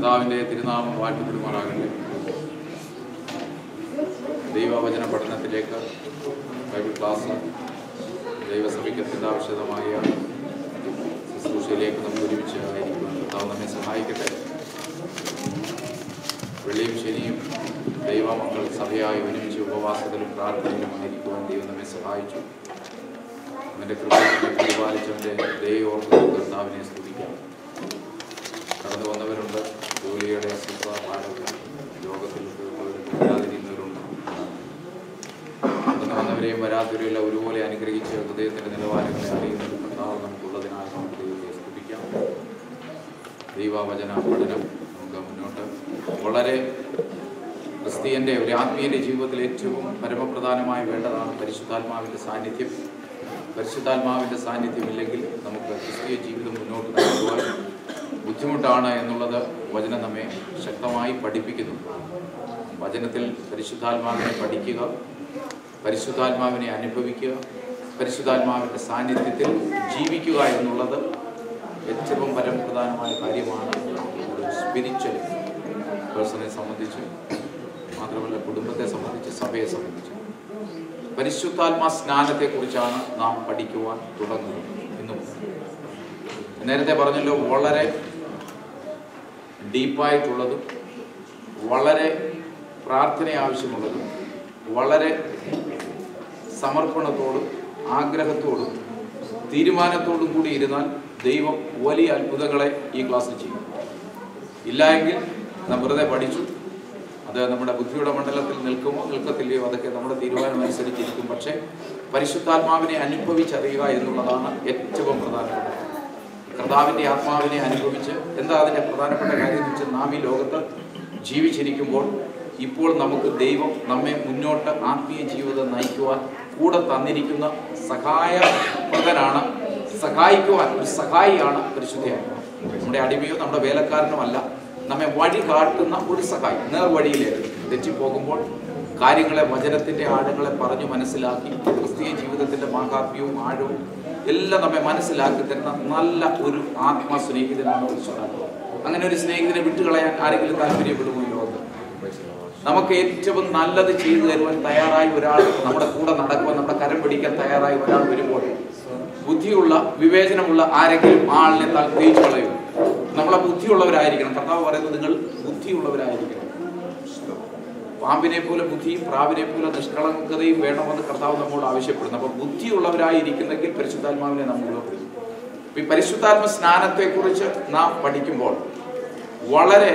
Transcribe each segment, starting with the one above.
കർത്താവിൻ്റെ തിരുനാമം വാഴ്ത്തപ്പെടുമാറാകട്ടെ ദൈവവചന പഠനത്തിലേക്ക് ബൈബിൾ ക്ലാസ് ദൈവസഭയ്ക്ക് അത്യന്താവശ്യതമായ ശുശ്രൂഷയിലേക്ക് നമുക്ക് ഒരുമിച്ച് ആയിരിക്കുവാൻ കർത്താവ് നമ്മെ സഹായിക്കട്ടെ വെള്ളിയും ശനിയും ദൈവമക്കൾ സഭയായി ഒരുമിച്ച് ഉപവാസത്തിലും പ്രാർത്ഥനയിലും ആയിരിക്കുവാൻ ദൈവം നമ്മെ സഹായിച്ചു അവൻ്റെ കൃപയെ പരിപാലിച്ചവൻ്റെ ദൈവോർത്ത് കർത്താവിനെ സ്തുതിക്കാം കടന്നു വന്നവരുണ്ട് ജോലിയുടെ അസ്വസ്ഥ ഭാരത രോഗത്തിൽ ഇല്ലാതിരുന്നവരുണ്ട് കടന്നു വന്നവരെയും വരാത്തവരെയും എല്ലാം ഒരുപോലെ അനുഗ്രഹിച്ച് ഹൃദയത്തിൻ്റെ നിലവാരങ്ങളെ അറിയുന്ന ഒരു കർത്താവ് നമുക്കുള്ളതിനാൽ നമുക്ക് ദൈവത്തെ സ്തുതിക്കാം ദൈവവചന പഠനം നമുക്ക് മുന്നോട്ട് വളരെ ക്രിസ്തീയൻ്റെ ഒരു ആത്മീയൻ്റെ ജീവിതത്തിൽ ഏറ്റവും പരമപ്രധാനമായി വേണ്ടതാണ് പരിശുദ്ധാത്മാവിൻ്റെ സാന്നിധ്യം പരിശുദ്ധാത്മാവിൻ്റെ സാന്നിധ്യമില്ലെങ്കിൽ നമുക്ക് ക്രിസ്തീയ ജീവിതം മുന്നോട്ട് നടത്തുവാൻ ബുദ്ധിമുട്ടാണ് എന്നുള്ളത് വചനം നമ്മെ ശക്തമായി പഠിപ്പിക്കുന്നു വചനത്തിൽ പരിശുദ്ധാത്മാവിനെ പഠിക്കുക പരിശുദ്ധാത്മാവിനെ അനുഭവിക്കുക പരിശുദ്ധാത്മാവിൻ്റെ സാന്നിധ്യത്തിൽ ജീവിക്കുക എന്നുള്ളത് ഏറ്റവും പരമപ്രധാനമായ കാര്യമാണ് ഒരു സ്പിരിച്വൽ പേഴ്സണെ സംബന്ധിച്ച് മാത്രമല്ല കുടുംബത്തെ സംബന്ധിച്ച് സഭയെ സംബന്ധിച്ച് പരിശുദ്ധാത്മാ സ്നാനത്തെക്കുറിച്ചാണ് നാം പഠിക്കുവാൻ തുടങ്ങുന്നത് ഇന്നും നേരത്തെ പറഞ്ഞല്ലോ വളരെ ഡീപ്പായിട്ടുള്ളതും വളരെ പ്രാർത്ഥന ആവശ്യമുള്ളതും വളരെ സമർപ്പണത്തോടും ആഗ്രഹത്തോടും തീരുമാനത്തോടും കൂടി ഇരുന്നാൽ ദൈവം വലിയ അത്ഭുതങ്ങളെ ഈ ക്ലാസ്സിൽ ചെയ്യും ഇല്ല എങ്കിൽ നാം വെറുതെ പഠിച്ചു അത് നമ്മുടെ ബുദ്ധിയുടെ മണ്ഡലത്തിൽ നിൽക്കുമോ നിൽക്കത്തില്ലയോ അതൊക്കെ നമ്മുടെ തീരുമാനം അനുസരിച്ചിരിക്കും പക്ഷേ പരിശുദ്ധാത്മാവിനെ അനുഭവിച്ചറിയുക എന്നുള്ളതാണ് ഏറ്റവും പ്രധാനപ്പെട്ടത് കർത്താവിൻ്റെ ആത്മാവിനെ അനുഭവിച്ച് എന്താ അതിൻ്റെ പ്രധാനപ്പെട്ട കാര്യം എന്ന് വെച്ചാൽ നാം ഈ ലോകത്ത് ജീവിച്ചിരിക്കുമ്പോൾ ഇപ്പോൾ നമുക്ക് ദൈവം നമ്മെ മുന്നോട്ട് ആത്മീയ ജീവിതം നയിക്കുവാൻ കൂടെ തന്നിരിക്കുന്ന സഹായപ്രദനാണ് സഹായിക്കുവാൻ ഒരു സഹായിയാണ് പരിശുദ്ധയാത്മാവ് നമ്മുടെ അടിമയോ നമ്മുടെ വേലക്കാരനുമല്ല നമ്മെ വഴി കാട്ടുന്ന ഒരു സഹായി നേർവഴിയിലേക്ക് തെറ്റിപ്പോകുമ്പോൾ കാര്യങ്ങളെ വചനത്തിൻ്റെ ആഴങ്ങളെ പറഞ്ഞു മനസ്സിലാക്കി ക്രിസ്തീയ ജീവിതത്തിൻ്റെ മാഹാത്മ്യവും ആഴവും എല്ലാം നമ്മെ മനസ്സിലാക്കി തരുന്ന നല്ല ഒരു ആത്മ സ്നേഹിതനാണ് പരിശുദ്ധാത്മാവ് അങ്ങനെ ഒരു സ്നേഹിതനെ വിട്ടുകളയാൻ ആരെങ്കിലും താല്പര്യപ്പെടുമോ ഈ ലോകത്ത് നമുക്ക് ഏറ്റവും നല്ലത് ചെയ്തു തരുവാൻ തയ്യാറായി ഒരാൾ നമ്മുടെ കൂടെ നടക്കുവാൻ നമ്മുടെ കരം പിടിക്കാൻ തയ്യാറായി ഒരാൾ വരുമ്പോൾ ബുദ്ധിയുള്ള വിവേചനമുള്ള ആരെങ്കിലും ആ ആളിനെ തേച്ചു കളയും നമ്മളെ ബുദ്ധിയുള്ളവരായിരിക്കണം കർത്താവ് പറയുന്നത് നിങ്ങൾ ബുദ്ധിയുള്ളവരായിരിക്കണം പാമ്പിനെ പോലെ ബുദ്ധിയും പ്രാവിനെ പോലെ നിഷ്കളങ്കതയും വേണമെന്ന് കർത്താവ് നമ്മോട് ആവശ്യപ്പെടുന്നു അപ്പോൾ ബുദ്ധിയുള്ളവരായിരിക്കുന്നെങ്കിൽ പരിശുദ്ധാത്മാവിനെ നമ്മൾ ഉപയോഗിക്കും ഈ പരിശുദ്ധാത്മ സ്നാനത്തെക്കുറിച്ച് നാം പഠിക്കുമ്പോൾ വളരെ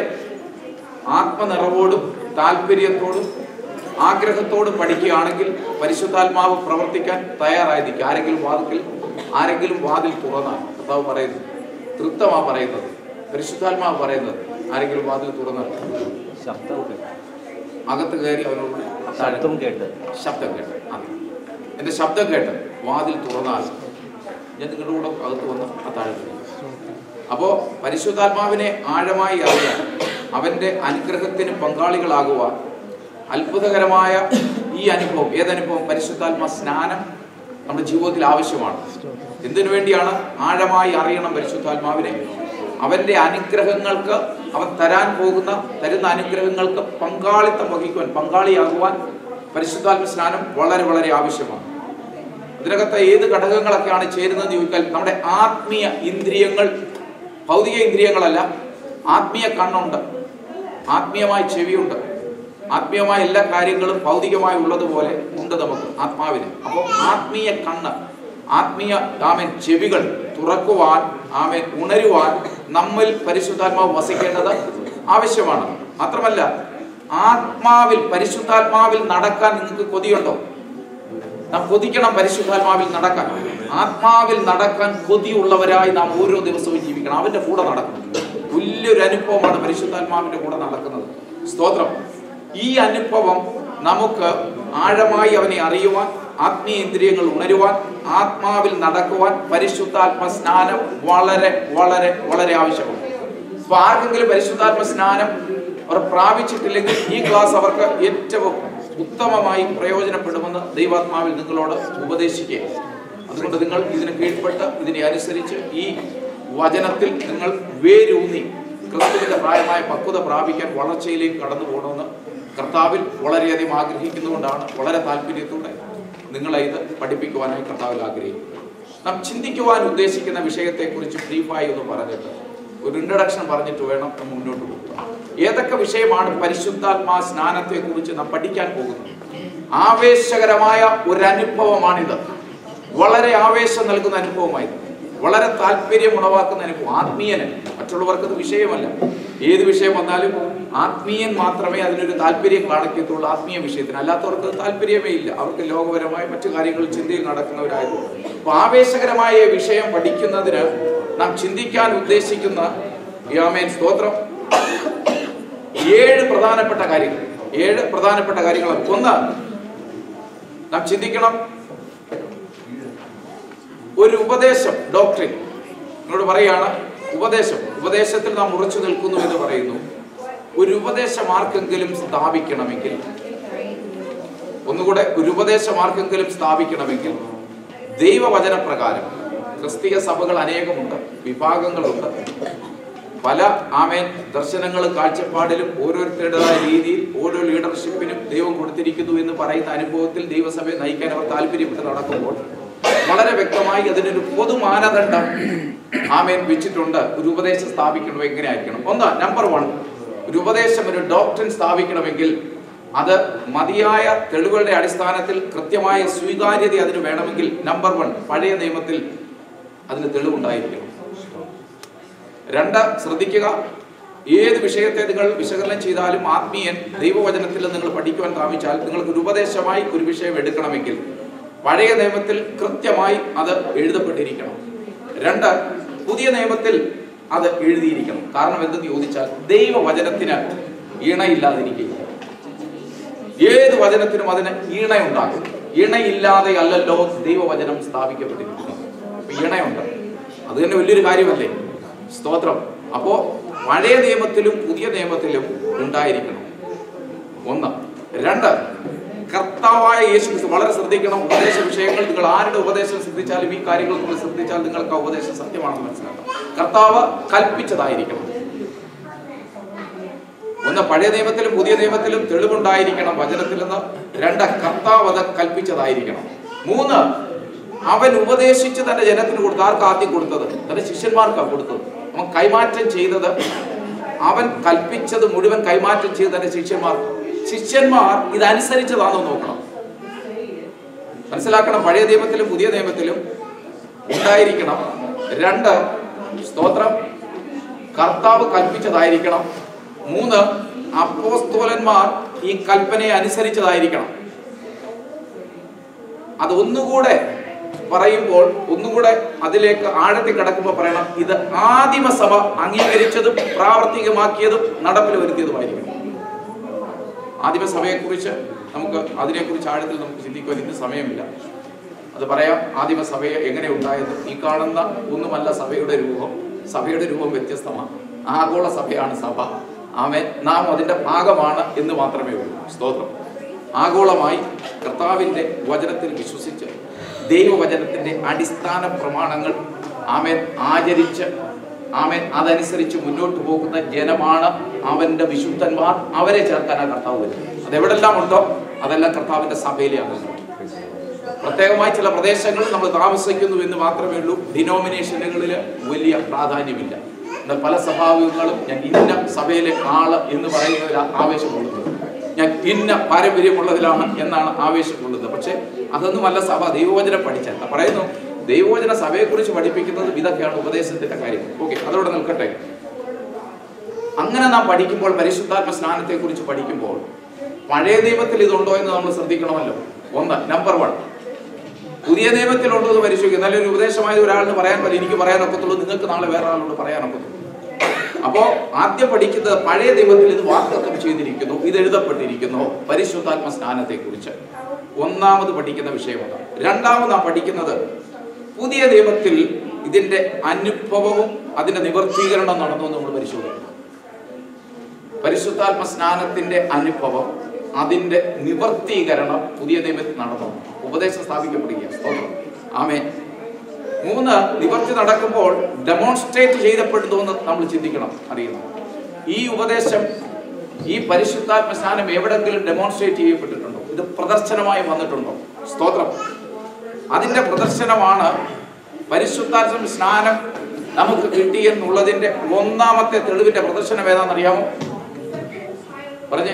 ആത്മനിറവോടും താല്പര്യത്തോടും ആഗ്രഹത്തോടും പഠിക്കുകയാണെങ്കിൽ പരിശുദ്ധാത്മാവ് പ്രവർത്തിക്കാൻ തയ്യാറായിരിക്കും ആരെങ്കിലും വാതിൽ ആരെങ്കിലും വാതിൽ തുറന്നാൽ കർത്താവ് പറയുന്നു തൃപ്തമാ പറയുന്നത് പരിശുദ്ധാത്മാവ് പറയുന്നത് ആരെങ്കിലും വാതിൽ തുറന്നാൽ ശബ്ദം കേട്ട് അകത്ത് കയറി അവനോട് ശബ്ദം കേട്ട് ശബ്ദം കേട്ട് അതെ എൻ്റെ ശബ്ദം കേട്ട് വാതിൽ തുറന്നാൽ ഞാൻ നിങ്ങളുടെ കൂടെ അകത്ത് വന്ന് ആ താഴെ അപ്പോൾ പരിശുദ്ധാത്മാവിനെ ആഴമായി അറിയാൻ അവൻ്റെ അനുഗ്രഹത്തിന് പങ്കാളികളാകുവാൻ അത്ഭുതകരമായ ഈ അനുഭവം ഏതനുഭവം പരിശുദ്ധാത്മ സ്നാനം നമ്മുടെ ജീവിതത്തിൽ ആവശ്യമാണ് എന്തിനു വേണ്ടിയാണ് ആഴമായി അറിയണം പരിശുദ്ധാത്മാവിനെ അവന്റെ അനുഗ്രഹങ്ങൾക്ക് അവൻ തരാൻ പോകുന്ന തരുന്ന അനുഗ്രഹങ്ങൾക്ക് പങ്കാളിത്തം വഹിക്കുവാൻ പങ്കാളിയാകുവാൻ പരിശുദ്ധാത്മ സ്നാനം വളരെ വളരെ ആവശ്യമാണ് ഇതിനകത്ത് ഏത് ഘടകങ്ങളൊക്കെയാണ് ചേരുന്നത് ചോദിച്ചാൽ നമ്മുടെ ആത്മീയ ഇന്ദ്രിയങ്ങൾ ഭൗതിക ഇന്ദ്രിയങ്ങളല്ല ആത്മീയ കണ്ണുണ്ട് ആത്മീയമായ ചെവിയുണ്ട് ആത്മീയമായ എല്ലാ കാര്യങ്ങളും ഭൗതികമായി ഉള്ളതുപോലെ ഉണ്ട് നമുക്ക് ആത്മാവിന് അപ്പോൾ ആത്മീയ കണ്ണ് ആത്മീയ ആമൻ ചെവികൾ തുറക്കുവാൻ ആമൻ ഉണരുവാൻ നമ്മിൽ പരിശുദ്ധാത്മാവ് വസിക്കേണ്ടത് ആവശ്യമാണ് മാത്രമല്ല ആത്മാവിൽ പരിശുദ്ധാത്മാവിൽ നടക്കാൻ നിങ്ങൾക്ക് കൊതിയുണ്ടോ നാം കൊതിക്കണം പരിശുദ്ധാത്മാവിൽ നടക്കാൻ ആത്മാവിൽ നടക്കാൻ കൊതിയുള്ളവരായി നാം ഓരോ ദിവസവും ജീവിക്കണം അവന്റെ കൂടെ നടക്കണം വലിയൊരു അനുഭവമാണ് പരിശുദ്ധാത്മാവിന്റെ കൂടെ നടക്കുന്നത് സ്തോത്രം ഈ അനുഭവം നമുക്ക് ആഴമായി അവനെ അറിയുവാൻ ആത്മീയ ഇന്ദ്രിയങ്ങൾ ഉണരുവാൻ ആത്മാവിൽ നടക്കുവാൻ പരിശുദ്ധാത്മ സ്നാനം വളരെ വളരെ വളരെ ആവശ്യമാണ് അപ്പൊ ആർക്കെങ്കിലും പരിശുദ്ധാത്മ സ്നാനം അവർ പ്രാപിച്ചിട്ടില്ലെങ്കിൽ ഈ ക്ലാസ് അവർക്ക് ഏറ്റവും ഉത്തമമായി പ്രയോജനപ്പെടുമെന്ന് ദൈവാത്മാവിൽ നിങ്ങളോട് ഉപദേശിക്കുക അതുകൊണ്ട് നിങ്ങൾ ഇതിന് കീഴ്പ്പെട്ട് ഇതിനെ അനുസരിച്ച് ഈ വചനത്തിൽ നിങ്ങൾ വേരൂന്നി ക്രിസ്തുവിന്റെ പ്രായമായ പക്വത പ്രാപിക്കാൻ വളർച്ചയിലേക്ക് കടന്നു പോകണമെന്ന് കർത്താവിൽ വളരെയധികം ആഗ്രഹിക്കുന്നതുകൊണ്ടാണ് വളരെ താല്പര്യത്തോടെ നിങ്ങളെ ഇത് പഠിപ്പിക്കുവാനായി കർത്താവിൽ ആഗ്രഹിക്കുന്നത് നാം ചിന്തിക്കുവാൻ ഉദ്ദേശിക്കുന്ന വിഷയത്തെക്കുറിച്ച് ബ്രീഫായി ഒന്ന് പറഞ്ഞിട്ട് ഒരു ഇൻട്രഡക്ഷൻ പറഞ്ഞിട്ട് വേണം നാം മുന്നോട്ട് പോകുക ഏതൊക്കെ വിഷയമാണ് പരിശുദ്ധാത്മാ സ്നാനത്തെക്കുറിച്ച് നാം പഠിക്കാൻ പോകുന്നത് ആവേശകരമായ ഒരു അനുഭവമാണിത് വളരെ ആവേശം നൽകുന്ന അനുഭവമായത് വളരെ താല്പര്യം ഉളവാക്കുന്ന അനുഭവം ആത്മീയന് മറ്റുള്ളവർക്ക് അത് വിഷയമല്ല ഏത് വിഷയം വന്നാലും ആത്മീയൻ മാത്രമേ അതിനൊരു താല്പര്യം കാണിക്കത്തുള്ളൂ ആത്മീയ വിഷയത്തിന് അല്ലാത്തവർക്ക് അത് താല്പര്യമേ ഇല്ല അവർക്ക് ലോകപരമായ മറ്റു കാര്യങ്ങൾ ചിന്തയിൽ നടക്കുന്നവരായതുകൊണ്ട് അപ്പൊ ആവേശകരമായ ഈ വിഷയം പഠിക്കുന്നതിന് നാം ചിന്തിക്കാൻ ഉദ്ദേശിക്കുന്ന യാമേൻ സ്തോത്രം ഏഴ് പ്രധാനപ്പെട്ട കാര്യങ്ങൾ ഏഴ് പ്രധാനപ്പെട്ട കാര്യങ്ങൾ ഒന്ന് നാം ചിന്തിക്കണം ഒരു ഉപദേശം ഡോക്ടറിൻ എന്നോട് പറയാണ് ഉപദേശം ഉപദേശത്തിൽ നാം ഉറച്ചു നിൽക്കുന്നു എന്ന് പറയുന്നു ഒരു ഉപദേശം ആർക്കെങ്കിലും സ്ഥാപിക്കണമെങ്കിൽ ഒന്നുകൂടെ ഒരു ഉപദേശം ആർക്കെങ്കിലും സ്ഥാപിക്കണമെങ്കിൽ ദൈവവചനപ്രകാരം ക്രിസ്തീയ സഭകൾ അനേകമുണ്ട് വിഭാഗങ്ങളുണ്ട് പല ആമേൻ ദർശനങ്ങളും കാഴ്ചപ്പാടിലും ഓരോരുത്തരുടേതായ രീതിയിൽ ഓരോ ലീഡർഷിപ്പിനും ദൈവം കൊടുത്തിരിക്കുന്നു എന്ന് പറയുന്ന അനുഭവത്തിൽ ദൈവസഭയെ നയിക്കാൻ അവർ താല്പര്യപ്പെട്ട് നടക്കുമ്പോൾ വളരെ വ്യക്തമായി അതിനൊരു പൊതു മാനദണ്ഡം ആമേൻ വെച്ചിട്ടുണ്ട് ഒരു ഉപദേശം സ്ഥാപിക്കണം എങ്ങനെ ആയിരിക്കണം ഒന്ന് നമ്പർ വൺ ഒരു ഉപദേശം ഒരു ഡോക്ടറിൻ സ്ഥാപിക്കണമെങ്കിൽ അത് മതിയായ തെളിവുകളുടെ അടിസ്ഥാനത്തിൽ കൃത്യമായ സ്വീകാര്യത അതിന് വേണമെങ്കിൽ നമ്പർ വൺ പഴയ നിയമത്തിൽ അതിന് തെളിവുണ്ടായിരിക്കണം രണ്ട് ശ്രദ്ധിക്കുക ഏത് വിഷയത്തെ നിങ്ങൾ വിശകലനം ചെയ്താലും ആത്മീയൻ ദൈവവചനത്തിൽ നിങ്ങൾ പഠിക്കുവാൻ താമിച്ചാൽ നിങ്ങൾക്ക് ഒരു ഉപദേശമായി ഒരു വിഷയം എടുക്കണമെങ്കിൽ പഴയ നിയമത്തിൽ കൃത്യമായി അത് എഴുതപ്പെട്ടിരിക്കണം രണ്ട് പുതിയ നിയമത്തിൽ അത് എഴുതിയിരിക്കണം കാരണം എന്തെന്ന് ചോദിച്ചാൽ ദൈവവചനത്തിന് ഈണയില്ലാതിരിക്കുക ഏത് വചനത്തിനും അതിന് ഈണയുണ്ടാകും ഈണയില്ലാതെ അല്ലല്ലോ ദൈവവചനം സ്ഥാപിക്കപ്പെട്ടിരിക്കുന്നത് അപ്പൊ ഈണയുണ്ട് അത് തന്നെ വലിയൊരു കാര്യമല്ലേ സ്തോത്രം അപ്പോ പഴയ നിയമത്തിലും പുതിയ നിയമത്തിലും ഉണ്ടായിരിക്കണം ഒന്ന് രണ്ട് കർത്താവായ യേശു ക്രിസ്തു വളരെ ശ്രദ്ധിക്കണം ഉപദേശ വിഷയങ്ങൾ നിങ്ങൾ ആരുടെ ഉപദേശം ശ്രദ്ധിച്ചാലും ഈ കാര്യങ്ങൾ നിങ്ങൾ ശ്രദ്ധിച്ചാൽ നിങ്ങൾക്ക് ആ ഉപദേശം സത്യമാണെന്ന് മനസ്സിലാക്കാം കർത്താവ് കൽപ്പിച്ചതായിരിക്കണം ഒന്ന് പഴയ നിയമത്തിലും പുതിയ നിയമത്തിലും തെളിവുണ്ടായിരിക്കണം വചനത്തിൽ നിന്ന് രണ്ട് കർത്താവ് അത് കൽപ്പിച്ചതായിരിക്കണം മൂന്ന് അവൻ ഉപദേശിച്ച് തന്റെ ജനത്തിന് കൊടുത്തു ആർക്ക് ആദ്യം കൊടുത്തത് തന്റെ ശിഷ്യന്മാർക്കാണ് കൊടുത്തത് അവൻ കൈമാറ്റം ചെയ്തത് അവൻ കൽപ്പിച്ചത് മുഴുവൻ കൈമാറ്റം ചെയ്ത് തന്റെ ശിഷ്യന്മാർക്ക് ശിഷ്യന്മാർ ഇതനുസരിച്ചതാണോ നോക്കണം മനസ്സിലാക്കണം പഴയ നിയമത്തിലും പുതിയ നിയമത്തിലും ഉണ്ടായിരിക്കണം രണ്ട് സ്തോത്രം കർത്താവ് കൽപ്പിച്ചതായിരിക്കണം മൂന്ന് അപ്പോസ്തോലന്മാർ ഈ കൽപ്പനയെ അനുസരിച്ചതായിരിക്കണം അത് ഒന്നുകൂടെ പറയുമ്പോൾ ഒന്നുകൂടെ അതിലേക്ക് ആഴത്തിൽ കിടക്കുമ്പോൾ പറയണം ഇത് ആദിമസഭ അംഗീകരിച്ചതും പ്രാവർത്തികമാക്കിയതും നടപ്പിൽ വരുത്തിയതുമായിരിക്കണം ആദിമസഭയെക്കുറിച്ച് നമുക്ക് അതിനെക്കുറിച്ച് ആഴത്തിൽ നമുക്ക് ചിന്തിക്കുവാൻ ഇന്ന് സമയമില്ല അത് പറയാം ആദിമസഭയെ എങ്ങനെ ഉണ്ടായത് ഈ കാണുന്ന ഒന്നുമല്ല സഭയുടെ രൂപം സഭയുടെ രൂപം വ്യത്യസ്തമാണ് ആഗോള സഭയാണ് സഭ ആമേ നാം അതിന്റെ ഭാഗമാണ് എന്ന് മാത്രമേ ഉള്ളൂ സ്തോത്രം ആഗോളമായി കർത്താവിന്റെ വചനത്തിൽ വിശ്വസിച്ച് ദൈവവചനത്തിന്റെ അടിസ്ഥാന പ്രമാണങ്ങൾ ആമേൻ ആചരിച്ച് ആമേൻ അതനുസരിച്ച് മുന്നോട്ട് പോകുന്ന ജനമാണ് അവന്റെ വിശുദ്ധന്മാർ അവരെ ചേർക്കാൻ ആ കർത്താവ് വരും അതെവിടെല്ലാം ഉണ്ടോ അതെല്ലാം കർത്താവിന്റെ സഭയിലെ അംഗങ്ങൾ പ്രത്യേകമായി ചില പ്രദേശങ്ങളിൽ നമ്മൾ താമസിക്കുന്നു എന്ന് മാത്രമേ ഉള്ളൂ ഡിനോമിനേഷനുകളിൽ വലിയ പ്രാധാന്യമില്ല എന്നാൽ പല സഭാവികങ്ങളും ഞാൻ ഇന്ന സഭയിലെ ആള് എന്ന് പറയുന്നതിൽ ആവേശമുള്ളത് ഞാൻ ഇന്ന പാരമ്പര്യമുള്ളതിലാണ് എന്നാണ് ആവേശമുള്ളത് പക്ഷെ അതൊന്നുമല്ല സഭ ദൈവവചനം പഠിച്ചാൽ പറയുന്നു ദൈവവചന സഭയെക്കുറിച്ച് പഠിപ്പിക്കുന്നത് ഇതൊക്കെയാണ് ഉപദേശത്തിന്റെ കാര്യം ഓക്കെ അതോടെ നിൽക്കട്ടെ അങ്ങനെ നാം പഠിക്കുമ്പോൾ പരിശുദ്ധാത്മ സ്നാനത്തെക്കുറിച്ച് പഠിക്കുമ്പോൾ പഴയ നിയമത്തിൽ ഇതുണ്ടോ എന്ന് നമ്മൾ ശ്രദ്ധിക്കണമല്ലോ ഒന്ന് നമ്പർ വൺ പുതിയ നിയമത്തിലുണ്ടോ എന്ന് പരിശോധിക്കുക നല്ലൊരു ഉപദേശമായ ഒരാളിന് പറയാൻ പറ്റില്ല എനിക്ക് പറയാനൊക്കത്തുള്ളൂ നിങ്ങൾക്ക് നാളെ വേറെ ആളോട് പറയാനൊക്കത്തുള്ളൂ അപ്പോ ആദ്യം പഠിക്കുന്നത് പഴയ നിയമത്തിൽ ഇത് വാഗ്ദത്തം ചെയ്തിരിക്കുന്നു ഇത് എഴുതപ്പെട്ടിരിക്കുന്നു പരിശുദ്ധാത്മ സ്നാനത്തെ കുറിച്ച് ഒന്നാമത് പഠിക്കുന്ന വിഷയമാണ് രണ്ടാമത് നാം പഠിക്കുന്നത് പുതിയ നിയമത്തിൽ ഇതിന്റെ അനുഭവവും അതിന്റെ നിവർത്തീകരണം നടന്നു നമ്മൾ പരിശോധിക്കുന്നു പരിശുദ്ധാത്മ സ്നാനത്തിന്റെ അനുഭവം അതിന്റെ നിവർത്തീകരണം പുതിയ നിയമത്തിൽ നടന്നു ഉപദേശം സ്ഥാപിക്കപ്പെടുക സ്തോത്രം ആമേ മൂന്ന് നിവർത്തി നടക്കുമ്പോൾ ഡെമോൺസ്ട്രേറ്റ് ചെയ്യപ്പെടുന്നു എന്ന് നമ്മൾ ചിന്തിക്കണം അറിയുന്നു ഈ ഉപദേശം ഈ പരിശുദ്ധാത്മ സ്നാനം എവിടെങ്കിലും ഡെമോൺസ്ട്രേറ്റ് ചെയ്യപ്പെട്ടിട്ടുണ്ടോ ഇത് പ്രദർശനമായി വന്നിട്ടുണ്ടോ സ്തോത്രം അതിന്റെ പ്രദർശനമാണ് പരിശുദ്ധാത്മ സ്നാനം നമുക്ക് കിട്ടിയെന്നുള്ളതിന്റെ ഒന്നാമത്തെ തെളിവിന്റെ പ്രദർശനം ഏതാണെന്നറിയാമോ പറഞ്ഞേ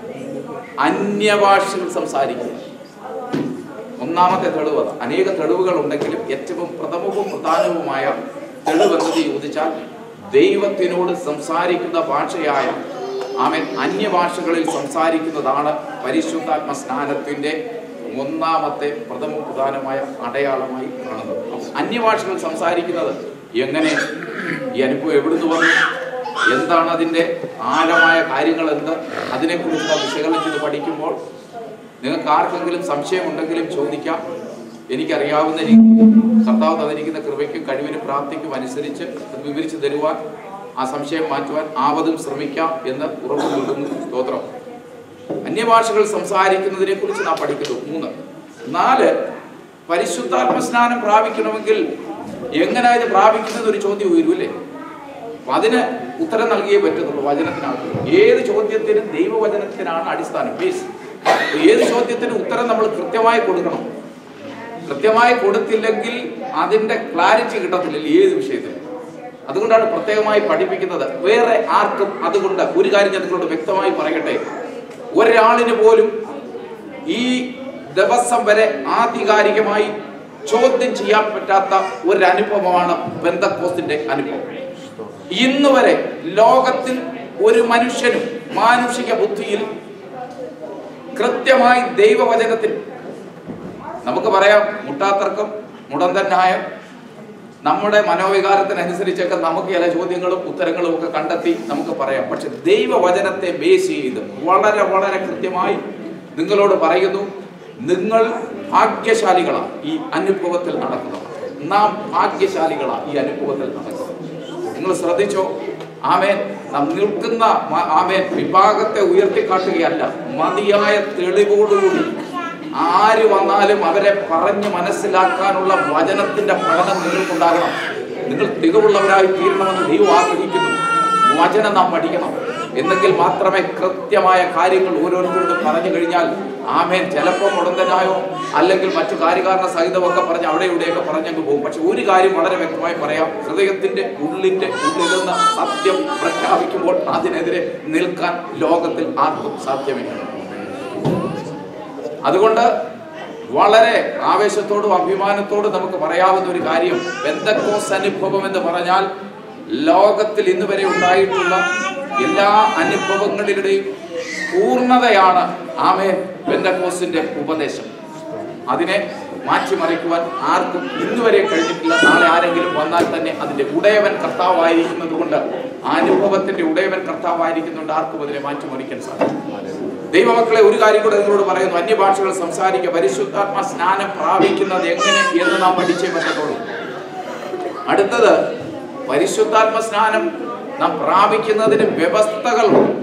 അന്യഭാഷകൾ സംസാരിക്കുക ഒന്നാമത്തെ തെളിവ് അതാ. അനേക തെളിവുകൾ ഉണ്ടെങ്കിലും ഏറ്റവും പ്രഥമവും പ്രധാനവുമായ തെളിവ് എന്നത് ചോദിച്ചാൽ ദൈവത്തിനോട് സംസാരിക്കുന്ന ഭാഷയായ ആമൻ അന്യഭാഷകളിൽ സംസാരിക്കുന്നതാണ് പരിശുദ്ധാത്മ സ്നാനത്തിന്റെ ഒന്നാമത്തെ പ്രഥമ പ്രധാനമായ അടയാളമായി കാണുന്നത് അപ്പോൾ അന്യഭാഷകൾ സംസാരിക്കുന്നത് എങ്ങനെ ഈ അനുഭവം എവിടുന്ന് വന്നു എന്താണ് അതിൻ്റെ ആഴമായ കാര്യങ്ങൾ എന്ത് അതിനെക്കുറിച്ച് വിശകലനം ചെയ്ത് പഠിക്കുമ്പോൾ നിങ്ങൾക്ക് ആർക്കെങ്കിലും സംശയമുണ്ടെങ്കിലും ചോദിക്കാം എനിക്കറിയാവുന്ന രീതിയിൽ കർത്താവ് തന്നിരിക്കുന്ന കൃപയ്ക്കും കഴിവിനും പ്രാപ്തിക്കും അനുസരിച്ച് അത് വിവരിച്ചു തരുവാൻ ആ സംശയം മാറ്റുവാൻ ആവതും ശ്രമിക്കാം എന്ന് ഉറപ്പ് നൽകുന്നു സ്തോത്രം അന്യഭാഷകൾ സംസാരിക്കുന്നതിനെ കുറിച്ച് നാം പഠിക്കുന്നു മൂന്ന് നാല് പരിശുദ്ധാത്മ സ്നാനം പ്രാപിക്കണമെങ്കിൽ എങ്ങനെ ഇത് പ്രാപിക്കുന്നത് ഒരു ചോദ്യം ഉയരൂല്ലേ അപ്പൊ അതിന് ഉത്തരം നൽകിയേ പറ്റത്തുള്ളൂ വചനത്തിനാണ് ഏത് ചോദ്യത്തിനും ദൈവവചനത്തിനാണ് അടിസ്ഥാനം ബേസ് ഏത് ചോദ്യത്തിനും ഉത്തരം നമ്മൾ കൃത്യമായി കൊടുക്കണം കൃത്യമായി കൊടുത്തില്ലെങ്കിൽ അതിന്റെ ക്ലാരിറ്റി കിട്ടത്തില്ല ഏത് വിഷയത്തിലും അതുകൊണ്ടാണ് പ്രത്യേകമായി പഠിപ്പിക്കുന്നത് വേറെ ആർക്കും അതുകൊണ്ട് ഒരു കാര്യം ഞാൻ നിങ്ങളോട് വ്യക്തമായി പറയട്ടെ ഒരാളിന് പോലും ഈ ദിവസം വരെ ആധികാരികമായി ചോദ്യം ചെയ്യാൻ പറ്റാത്ത ഒരു അനുഭവമാണ് ബന്ധക്കോസിന്റെ അനുഭവം ഇന്ന് വരെ ലോകത്തിൽ ഒരു മനുഷ്യനും മാനുഷിക ബുദ്ധിയിൽ കൃത്യമായി ദൈവവചനത്തിൽ നമുക്ക് പറയാം മുട്ടാത്തർക്കം മുടന്തൻ ന്യായം നമ്മുടെ മനോവികാരത്തിനനുസരിച്ചൊക്കെ നമുക്ക് ചില ചോദ്യങ്ങളും ഉത്തരങ്ങളും ഒക്കെ കണ്ടെത്തി നമുക്ക് പറയാം പക്ഷെ ദൈവവചനത്തെ ബേസ് ചെയ്ത് വളരെ വളരെ കൃത്യമായി നിങ്ങളോട് പറയുന്നു നിങ്ങൾ ഭാഗ്യശാലികളാണ് ഈ അനുഭവത്തിൽ നടക്കുന്നത് നാം ഭാഗ്യശാലികളാണ് ഈ അനുഭവത്തിൽ നടക്കുന്നത് നിങ്ങൾ ശ്രദ്ധിച്ചോ ആമേൻ നാം നിൽക്കുന്ന മ- ആമേൻ വിഭാഗത്തെ ഉയർത്തിക്കാട്ടുകയല്ല മതിയായ തെളിവോടുകൂടി ആര് വന്നാലും അവരെ പറഞ്ഞ് മനസ്സിലാക്കാനുള്ള വചനത്തിന്റെ പഠനം നിങ്ങൾക്കുണ്ടാകണം നിങ്ങൾ തികവുള്ളവരായി തീരണമെന്ന് ദൈവം ആഗ്രഹിക്കുന്നു വചനം നാം പഠിക്കണം എന്നെങ്കിൽ മാത്രമേ കൃത്യമായ കാര്യങ്ങൾ ഓരോരുത്തരോടും പറഞ്ഞു കഴിഞ്ഞാൽ ആമേൻ ചിലപ്പോൾ മുടന്തനായോ അല്ലെങ്കിൽ മറ്റു കാര്യകാരണ സഹിതമൊക്കെ പറഞ്ഞ് അവിടെ ഇവിടെയൊക്കെ പറഞ്ഞങ്ങ് പോകും പക്ഷെ ഒരു കാര്യം വളരെ വ്യക്തമായി പറയാം ഹൃദയത്തിന്റെ ഉള്ളിന്റെ ഉള്ളിൽ നിന്ന് സത്യം പ്രഖ്യാപിക്കുമ്പോൾ അതിനെതിരെ നിൽക്കാൻ ലോകത്തിൽ ആർക്കും സാധ്യമില്ല അതുകൊണ്ട് വളരെ ആവേശത്തോടും അഭിമാനത്തോടും നമുക്ക് പറയാവുന്ന ഒരു കാര്യം ബന്ധക്കോസ് അനുഭവം എന്ന് പറഞ്ഞാൽ ലോകത്തിൽ ഇന്ന് വരെ ഉണ്ടായിട്ടുള്ള എല്ലാ അനുഭവങ്ങളിലുടെയും പൂർണ്ണതയാണ് ആമേ ബന്ധക്കോസിന്റെ ഉപദേശം അതിനെ മാറ്റിമറിക്കുവാൻ ആർക്കും ഇന്ന് വരെ കഴിഞ്ഞിട്ടില്ല നാളെ ആരെങ്കിലും വന്നാൽ തന്നെ അതിന്റെ ഉടയവൻ കർത്താവായിരിക്കുന്നത് കൊണ്ട് ആ അനുഭവത്തിന്റെ ഉടയവൻ കർത്താവായിരിക്കുന്നുണ്ട് ആർക്കും അതിനെ മാറ്റിമറിക്കാൻ സാധിക്കും ദൈവമക്കളെ ഒരു കാര്യം കൂടെ നിങ്ങളോട് പറയുന്നു അന്യഭാഷകൾ സംസാരിക്കുക പരിശുദ്ധാത്മ സ്നാനം പ്രാപിക്കുന്നത് എങ്ങനെ എന്ന് നാം പഠിച്ചേ പറ്റത്തുള്ളൂ അടുത്തത് പരിശുദ്ധാത്മ സ്നാനം നാം പ്രാപിക്കുന്നതിന് വ്യവസ്ഥകളുണ്ട്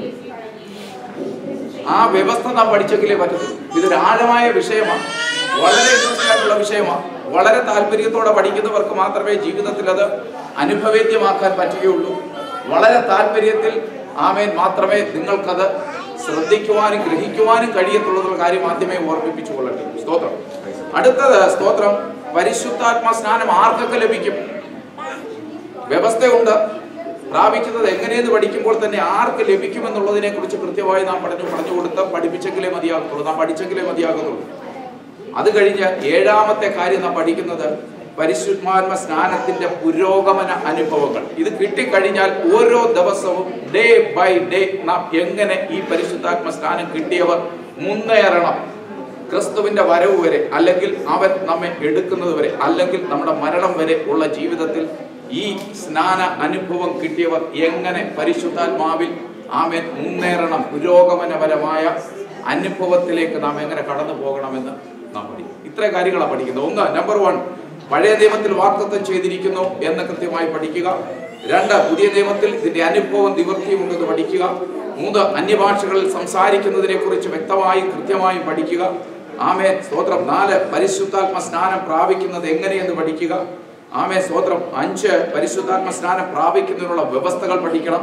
ആ വ്യവസ്ഥ നാം പഠിച്ചെങ്കിലേ പറ്റത്തുള്ളൂ ഇതൊരു ആഴമായ വിഷയമാണ് വളരെ ഇൻട്രസ്റ്റ് ആയിട്ടുള്ള വിഷയമാണ് വളരെ താല്പര്യത്തോടെ പഠിക്കുന്നവർക്ക് മാത്രമേ ജീവിതത്തിൽ അത് അനുഭവേദ്യമാക്കാൻ പറ്റുകയുള്ളൂ വളരെ താല്പര്യത്തിൽ ആമേൻ മാത്രമേ നിങ്ങൾക്കത് ശ്രദ്ധിക്കുവാനും ഗ്രഹിക്കുവാനും കഴിയത്തുള്ളൂ എന്നുള്ള കാര്യം ആദ്യമേ ഓർമ്മിപ്പിച്ചു കൊള്ളട്ടെ സ്തോത്രം അടുത്തത് സ്തോത്രം പരിശുദ്ധാത്മ സ്നാനം ആർക്കൊക്കെ ലഭിക്കും വ്യവസ്ഥയുണ്ട് പ്രാപിക്കുന്നത് എങ്ങനെയെന്ന് പഠിക്കുമ്പോൾ തന്നെ ആർക്ക് ലഭിക്കുമെന്നുള്ളതിനെ കുറിച്ച് കൃത്യമായി നാം പഠിച്ചു പറഞ്ഞു കൊടുത്ത് പഠിപ്പിച്ചെങ്കിലേ മതിയാകത്തുള്ളൂ നാം പഠിച്ചെങ്കിലേ മതിയാകത്തുള്ളൂ അത് കഴിഞ്ഞ് ഏഴാമത്തെ കാര്യം നാം പഠിക്കുന്നത് പരിശുദ്ധാത്മ സ്നാനത്തിന്റെ പുരോഗമന അനുഭവങ്ങൾ ഇത് കിട്ടിക്കഴിഞ്ഞാൽ ഓരോ ദിവസവും ഡേ ബൈ ഡേ നാം എങ്ങനെ ഈ പരിശുദ്ധാത്മ സ്നാനം കിട്ടിയവർ മുന്നേറണം ക്രിസ്തുവിന്റെ വരവ് വരെ അല്ലെങ്കിൽ അവൻ നമ്മെ എടുക്കുന്നത് വരെ അല്ലെങ്കിൽ നമ്മുടെ മരണം വരെ ഉള്ള ജീവിതത്തിൽ ഈ സ്നാന അനുഭവം കിട്ടിയവർ എങ്ങനെ പരിശുദ്ധാത്മാവിൽ ആമേൻ മുന്നേറണം പുരോഗമനപരമായ അനുഭവത്തിലേക്ക് നാം എങ്ങനെ കടന്നു പോകണമെന്ന് നാം പഠിക്കും ഇത്ര കാര്യങ്ങളാണ് പഠിക്കുന്നത് ഒന്ന് നമ്പർ വൺ പഴയ നിയമത്തിൽ വാക്തത്വം ചെയ്തിരിക്കുന്നു എന്ന് കൃത്യമായി പഠിക്കുക രണ്ട് പുതിയ നിയമത്തിൽ ഇതിന്റെ അനുഭവം നിവൃത്തിയുണ്ടെന്ന് പഠിക്കുക മൂന്ന് അന്യഭാഷകളിൽ സംസാരിക്കുന്നതിനെ കുറിച്ച് വ്യക്തമായും കൃത്യമായും പഠിക്കുക ആമേ സ്തോത്രം നാല് പരിശുദ്ധാത്മ സ്നാനം പ്രാപിക്കുന്നത് എങ്ങനെയെന്ന് പഠിക്കുക ആമേ സ്തോത്രം അഞ്ച് പരിശുദ്ധാത്മ സ്നാനം പ്രാപിക്കുന്നതിനുള്ള വ്യവസ്ഥകൾ പഠിക്കണം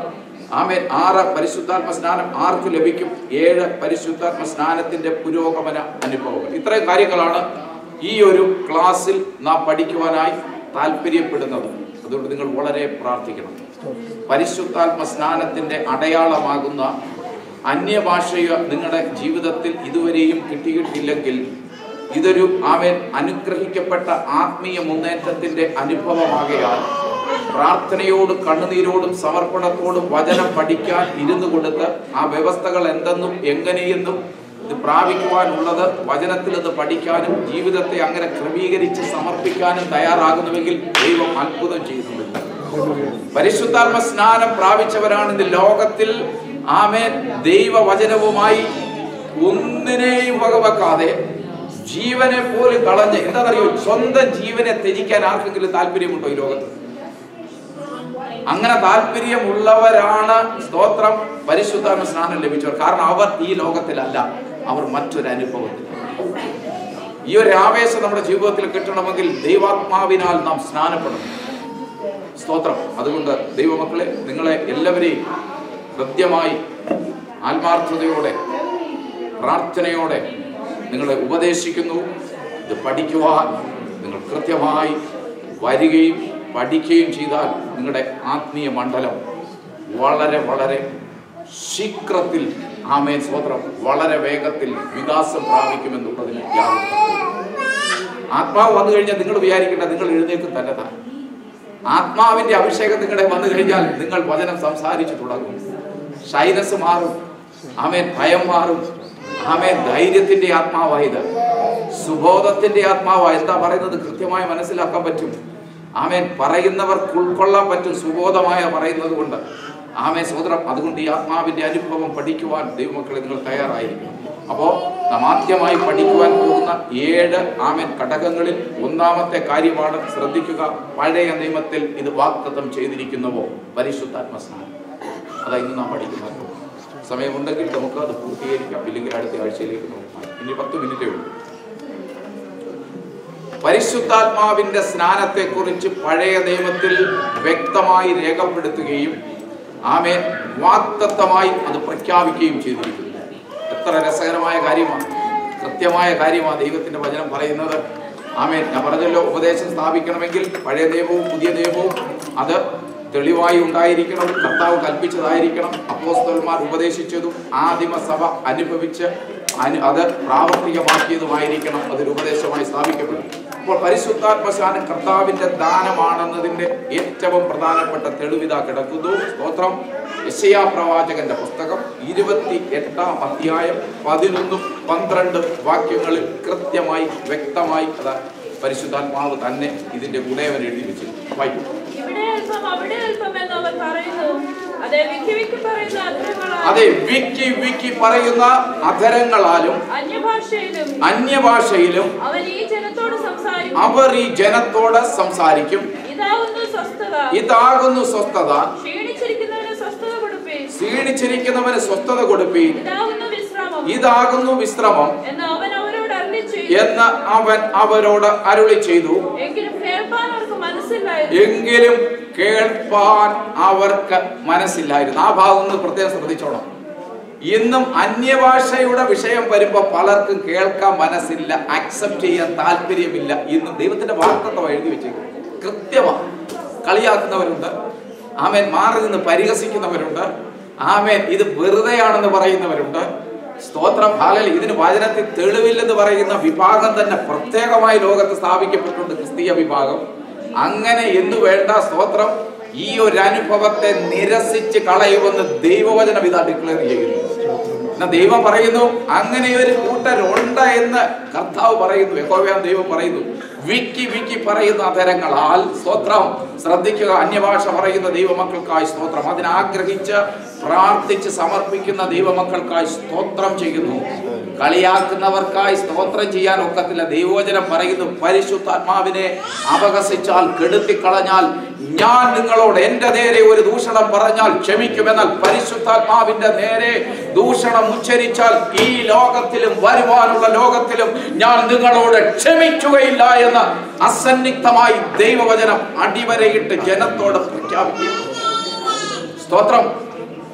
ആമേൻ ആറ് പരിശുദ്ധാത്മ സ്നാനം ആർക്ക് ലഭിക്കും ഏഴ് പരിശുദ്ധാത്മ സ്നാനത്തിന്റെ പുരോഗമന അനുഭവങ്ങൾ ഇത്രയും കാര്യങ്ങളാണ് ഈ ഒരു ക്ലാസ്സിൽ നാം പഠിക്കുവാനായി താല്പര്യപ്പെടുന്നത് അതുകൊണ്ട് നിങ്ങൾ വളരെ പ്രാർത്ഥിക്കണം പരിശുദ്ധാത്മ സ്നാനത്തിന്റെ അടയാളമാകുന്ന അന്യഭാഷയ നിങ്ങളുടെ ജീവിതത്തിൽ ഇതുവരെയും കിട്ടിയിട്ടില്ലെങ്കിൽ ഇതൊരു ആമേൻ അനുഗ്രഹിക്കപ്പെട്ട ആത്മീയ മുന്നേറ്റത്തിന്റെ അനുഭവമാകയാൽ പ്രാർത്ഥനയോടും കണ്ണുനീരോടും സമർപ്പണത്തോടും വചനം പഠിക്കാൻ ഇരുന്നു കൊടുത്ത് ആ വ്യവസ്ഥകൾ എന്തെന്നും എങ്ങനെയെന്നും ഇത് പ്രാപിക്കുവാനുള്ളത് വചനത്തിൽ ഇത് പഠിക്കാനും ജീവിതത്തെ അങ്ങനെ ക്രമീകരിച്ച് സമർപ്പിക്കാനും തയ്യാറാകുന്നുവെങ്കിൽ ദൈവം അത്ഭുതം ചെയ്യുന്നുണ്ട് പരിശുദ്ധാത്മ സ്നാനം പ്രാപിച്ചവരാണ് ഇന്ന് ലോകത്തിൽ ആമേൻ ദൈവവചനവുമായി ഒന്നിനെയും വകവെക്കാതെ ജീവനെ പോലും കളഞ്ഞ് എന്താണെന്നറിയോ സ്വന്തം ജീവനെ ത്യജിക്കാൻ ആർക്കെങ്കിലും താല്പര്യമുണ്ടോ ഈ ലോകത്ത് അങ്ങനെ താല്പര്യമുള്ളവരാണ് സ്തോത്രം പരിശുദ്ധാത്മ സ്നാനം ലഭിച്ചവർ കാരണം അവർ ഈ ലോകത്തിലല്ല അവർ മറ്റൊരു അനുഭവത്തിൽ ഈ ഒരു ആവേശം നമ്മുടെ ജീവിതത്തിൽ കിട്ടണമെങ്കിൽ ദൈവാത്മാവിനാൽ നാം സ്നാനപ്പെടണം സ്തോത്രം അതുകൊണ്ട് ദൈവമക്കളെ നിങ്ങളെ എല്ലാവരെയും ഹൃദ്യമായി ആത്മാർത്ഥതയോടെ പ്രാർത്ഥനയോടെ നിങ്ങളെ ഉപദേശിക്കുന്നു ഇത് പഠിക്കുവാൻ നിങ്ങൾ കൃത്യമായി വരികയും പഠിക്കുകയും ചെയ്താൽ നിങ്ങളുടെ ആത്മീയ മണ്ഡലം വളരെ വളരെ ശീഘ്രത്തിൽ ആമേൻ സ്വത്രം വളരെ വേഗത്തിൽ വികാസം പ്രാപിക്കുമെന്നുള്ളതിന് യാതൊരു തർക്കവുമില്ല. ആത്മാവ് വന്നു കഴിഞ്ഞാൽ നിങ്ങൾ വിചാരിക്കേണ്ട നിങ്ങൾ എഴുന്നേക്കും തന്നെതാണ് ആത്മാവിന്റെ അഭിഷേകം നിങ്ങളുടെ വന്നു കഴിഞ്ഞാൽ നിങ്ങൾ വചനം സംസാരിച്ചു തുടങ്ങും ഷൈനസ് മാറും ആമേൻ ഭയം മാറും ആമേൻ ധൈര്യത്തിന്റെ ആത്മാവായത് സുബോധത്തിന്റെ ആത്മാവാ എന്താ പറയുന്നത് കൃത്യമായി മനസ്സിലാക്കാൻ പറ്റും ആമേൻ പറയുന്നവർക്ക് ഉൾക്കൊള്ളാൻ പറ്റും സുബോധമായ പറയുന്നത് കൊണ്ട് ആമേ സോദരം അതുകൊണ്ട് ഈ ആത്മാവിന്റെ അനുഭവം പഠിക്കുവാൻ ദൈവമക്കളെ നിങ്ങൾ തയ്യാറായിരിക്കണം അപ്പോ നാം ആദ്യമായി പഠിക്കുവാൻ പോകുന്ന ഏഴ് ആമേൻ ഘടകങ്ങളിൽ ഒന്നാമത്തെ കാര്യമാണ് ശ്രദ്ധിക്കുക പഴയ നിയമത്തിൽ ഇത് വാക്തത്വം ചെയ്തിരിക്കുന്നുവോ പരിശുദ്ധാത്മസ്നാനം അതാ ഇന്ന് നാം പഠിക്കുന്നത് സമയമുണ്ടെങ്കിൽ നമുക്ക് അത് പൂർത്തീകരിക്കാം ഇല്ലെങ്കിൽ അടുത്ത ആഴ്ചയിലേക്ക് നോക്കാം ഇനി പത്ത് മിനിറ്റേ ഉള്ളൂ പരിശുദ്ധാത്മാവിന്റെ സ്നാനത്തെക്കുറിച്ച് പഴയ നിയമത്തിൽ വ്യക്തമായി രേഖപ്പെടുത്തുകയും ആമേൻ വാക്തത്വമായി അത് പ്രഖ്യാപിക്കുകയും ചെയ്തിരിക്കുന്നു എത്ര രസകരമായ കാര്യമാണ് കൃത്യമായ കാര്യമാണ് ദൈവത്തിന്റെ വചനം പറയുന്നത് ആമേൻ ഞാൻ പറഞ്ഞല്ലോ ഉപദേശം സ്ഥാപിക്കണമെങ്കിൽ പഴയ നിയമവും പുതിയ നിയമവും അത് തെളിവായി ഉണ്ടായിരിക്കണം കർത്താവ് കൽപ്പിച്ചതായിരിക്കണം അപ്പോസ്തലന്മാർ ഉപദേശിച്ചതും ആദിമസഭ അനുഭവിച്ച് അനു അത് പ്രാവർത്തികമാക്കിയതുമായിരിക്കണം അതൊരു ഉപദേശമായി സ്ഥാപിക്കപ്പെടും അപ്പോൾ പരിശുദ്ധാത്മശാനം കർത്താവിന്റെ ദാനമാണെന്നതിന്റെ ഏറ്റവും പ്രധാനപ്പെട്ട തെളിവിത കിടക്കുന്നു സ്തോത്രം യശയാ പ്രവാചകന്റെ പുസ്തകം ഇരുപത്തി എട്ടാം അധ്യായം പതിനൊന്നും പന്ത്രണ്ട് വാക്യങ്ങളിൽ കൃത്യമായി വ്യക്തമായി അത് പരിശുദ്ധാത്മാവ് തന്നെ ഇതിന്റെ ഗുണയവൻ എഴുതി വെച്ചു വായിക്കും ഇവിടെ അല്പം അവിടെ അല്പം എന്ന് അവർ പറയുന്നു അതെ വിക്കി വിക്കി പറയുന്ന അധരങ്ങളാൽ അതെ വിക്കി വിക്കി പറയുന്ന അധരങ്ങളാലും അന്യഭാഷയിലും അന്യഭാഷയിലും അവൻ ഈ ജനത്തോട് സംസാരിക്കും അവർ ഈ ജനത്തോട് സംസാരിക്കും ഇതാവുന്നു സ്വസ്ഥത ഇതാകുന്നു സ്വസ്ഥത ക്ഷീണിച്ചിരിക്കുന്നവന് സ്വസ്ഥത കൊടുപ്പേ ക്ഷീണിച്ചിരിക്കുന്നവന് സ്വസ്ഥത കൊടുപ്പീൻ ഇതാവുന്നു വിശ്രാമം ഇതാകുന്നു വിശ്രമം എന്ന് അവൻ അവരോട് അരുളി ചെയ്യും എന്ന് അവൻ അവരോട് അരുളി ചെയ്തു എങ്കിലും കേൾപ്പാൻ അവർക്ക് മനസ്സില്ലായിരുന്നു എങ്കിലും കേൾപ്പാൻ അവർക്ക് മനസ്സില്ലായിരുന്നു ആ ഭാഗം ഒന്ന് പ്രത്യേകം ശ്രദ്ധിച്ചോണം ഇന്നും അന്യഭാഷയുടെ വിഷയം വരുമ്പോൾ പലർക്കും കേൾക്കാൻ മനസ്സില്ല അക്സെപ്റ്റ് ചെയ്യാൻ താല്പര്യമില്ല ഇന്നും ദൈവത്തിന്റെ വാർത്തത്വം എഴുതി വെച്ചേക്കും കൃത്യമാണ് കളിയാക്കുന്നവരുണ്ട് ആമേൻ മാറി നിന്ന് പരിഹസിക്കുന്നവരുണ്ട് ആമേൻ ഇത് വെറുതെയാണെന്ന് പറയുന്നവരുണ്ട് സ്തോത്രം ഹാലൽ ഇതിന് വചനത്തിൽ തെളിവില്ലെന്ന് പറയുന്ന വിഭാഗം തന്നെ പ്രത്യേകമായി ലോകത്ത് സ്ഥാപിക്കപ്പെട്ടിട്ടുണ്ട് ക്രിസ്തീയ വിഭാഗം അങ്ങനെ എന്ന് വേണ്ട സ്തോത്രം ഈ ഒരു അനുഭവത്തെ നിരസിച്ച് കളയുമെന്ന് ദൈവവചനം ഇതാ ഡിക്ലെയർ ചെയ്യുന്നു എന്നാ ദൈവം പറയുന്നു അങ്ങനെ ഒരു കൂട്ടരുണ്ട് എന്ന് കർത്താവ് പറയുന്നു യഹോവയാം ദൈവം പറയുന്നു വിക്കി വിക്കി പറയുന്ന അധരങ്ങളാൽ സ്തോത്രം ശ്രദ്ധിക്കുക അന്യഭാഷ പറയുന്ന ദൈവമക്കൾക്കായി സ്തോത്രം അതിനാഗ്രഹിച്ച് പ്രാർത്ഥിച്ച് സമർപ്പിക്കുന്ന ദൈവമക്കൾക്കായി സ്തോത്രം ചെയ്യുന്നു കളിയാക്കുന്നവർക്കായി സ്തോത്രം ചെയ്യാൻ ഒക്കത്തില്ല ദൈവവചനം പറയുന്നു പരിശുദ്ധാത്മാവിനെ അപകസിച്ചാൽ കെടുത്തിക്കളഞ്ഞാൽ ഞാൻ നിങ്ങളോട് എന്റെ നേരെ ഒരു ദൂഷണം പറഞ്ഞാൽ ക്ഷമിക്കുമെന്നാൽ പരിശുദ്ധാത്മാവിന്റെ നേരെ ദൂഷണം ഉച്ചരിച്ചാൽ ഈ ലോകത്തിലും വരുവാനുള്ള ലോകത്തിലും ഞാൻ നിങ്ങളോട് ക്ഷമിക്കുകയില്ല എന്ന് അസന്നിഗ്ധമായി ദൈവവചനം അടിവരയിട്ട് ജനത്തോട് പ്രഖ്യാപിക്കും സ്തോത്രം